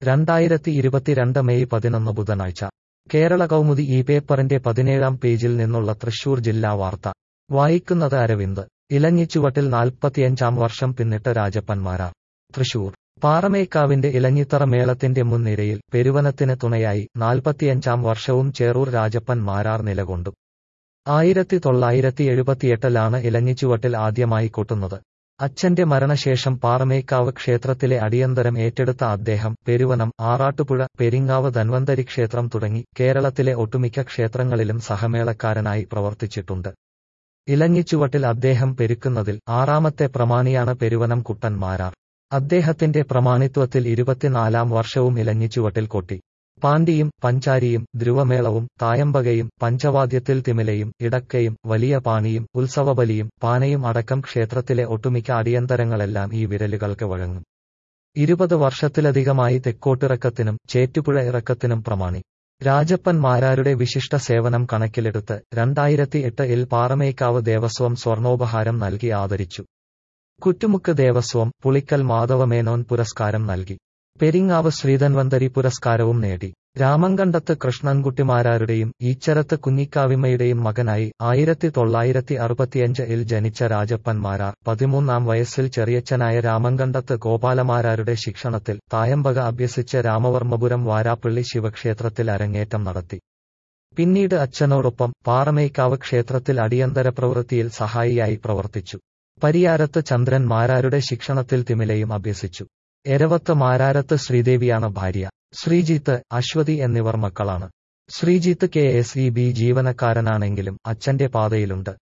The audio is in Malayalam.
രണ്ടായിരത്തി ഇരുപത്തിരണ്ട് മെയ് പതിനൊന്ന് ബുധനാഴ്ച കേരള കൗമുദി ഈ പേപ്പറിന്റെ പതിനേഴാം പേജിൽ നിന്നുള്ള തൃശൂർ ജില്ലാ വാർത്ത വായിക്കുന്നത് അരവിന്ദ് ഇലഞ്ഞിച്ചുവട്ടിൽ നാൽപ്പത്തിയഞ്ചാം വർഷം പിന്നിട്ട് രാജപ്പന്മാരാർ തൃശൂർ പാറമേക്കാവിന്റെ ഇലഞ്ഞിത്തറ മേളത്തിന്റെ മുൻനിരയിൽ പെരുവനത്തിന് തുണയായി നാൽപ്പത്തിയഞ്ചാം വർഷവും ചേറൂർ രാജപ്പൻ മാരാർ നിലകൊണ്ടു ആയിരത്തി തൊള്ളായിരത്തി എഴുപത്തിയെട്ടിലാണ് ഇലഞ്ഞിച്ചുവട്ടിൽ ആദ്യമായി കൊട്ടുന്നത് അച്ഛന്റെ മരണശേഷം പാറമേക്കാവ് ക്ഷേത്രത്തിലെ അടിയന്തരം ഏറ്റെടുത്ത അദ്ദേഹം പെരുവനം ആറാട്ടുപുഴ പെരിങ്ങാവ് ധന്വന്തരി ക്ഷേത്രം തുടങ്ങി കേരളത്തിലെ ഒട്ടുമിക്ക ക്ഷേത്രങ്ങളിലും സഹമേളക്കാരനായി പ്രവർത്തിച്ചിട്ടുണ്ട് ഇലഞ്ഞിച്ചുവട്ടിൽ അദ്ദേഹം പെരുക്കുന്നതിൽ ആറാമത്തെ പ്രമാണിയാണ് പെരുവനം കുട്ടൻ മാരാർ അദ്ദേഹത്തിന്റെ പ്രമാണിത്വത്തിൽ ഇരുപത്തിനാലാം വർഷവും ഇലഞ്ഞിച്ചുവട്ടിൽ കൊട്ടി പാണ്ടിയും പഞ്ചാരിയും ധ്രുവമേളവും തായമ്പകയും പഞ്ചവാദ്യത്തിൽ തിമിലയും ഇടക്കയും വലിയ പാണിയും ഉത്സവബലിയും പാനയും അടക്കം ക്ഷേത്രത്തിലെ ഒട്ടുമിക്ക അടിയന്തരങ്ങളെല്ലാം ഈ വിരലുകൾക്ക് വഴങ്ങും ഇരുപത് വർഷത്തിലധികമായി തെക്കോട്ടിറക്കത്തിനും ചേറ്റുപുഴ ഇറക്കത്തിനും പ്രമാണി രാജപ്പൻ മാരാരുടെ വിശിഷ്ട സേവനം കണക്കിലെടുത്ത് രണ്ടായിരത്തി എട്ടിൽ പാറമേക്കാവ് ദേവസ്വം സ്വർണോപഹാരം നൽകി ആദരിച്ചു കുറ്റുമുക്ക് ദേവസ്വം പുളിക്കൽ മാധവമേനോൻ പുരസ്കാരം നൽകി പെരിങ്ങാവ് ശ്രീധൻവന്തരി പുരസ്കാരവും നേടി രാമങ്കണ്ടത്ത് കൃഷ്ണൻകുട്ടിമാരാരുടെയും ഈച്ചരത്ത് കുഞ്ഞിക്കാവിമ്മയുടെയും മകനായി ആയിരത്തി തൊള്ളായിരത്തി അറുപത്തിയഞ്ചിൽ ജനിച്ച രാജപ്പൻമാരാർ പതിമൂന്നാം വയസ്സിൽ ചെറിയച്ഛനായ രാമങ്കണ്ടത്ത് ഗോപാലമാരാരുടെ ശിക്ഷണത്തിൽ തായമ്പക അഭ്യസിച്ച് രാമവർമ്മപുരം വാരാപ്പള്ളി ശിവക്ഷേത്രത്തിൽ അരങ്ങേറ്റം നടത്തി പിന്നീട് അച്ഛനോടൊപ്പം പാറമേക്കാവ് ക്ഷേത്രത്തിൽ അടിയന്തര പ്രവൃത്തിയിൽ സഹായിയായി പ്രവർത്തിച്ചു പരിയാരത്ത് ചന്ദ്രൻ മാരാരുടെ ശിക്ഷണത്തിൽ തിമിലയും അഭ്യസിച്ചു എരവത്ത് മാരാരത്ത് ശ്രീദേവിയാണ് ഭാര്യ ശ്രീജിത്ത് അശ്വതി എന്നിവർ മക്കളാണ് Sreejith K S E B ജീവനക്കാരനാണെങ്കിലും അച്ഛന്റെ പാതയിലുണ്ട്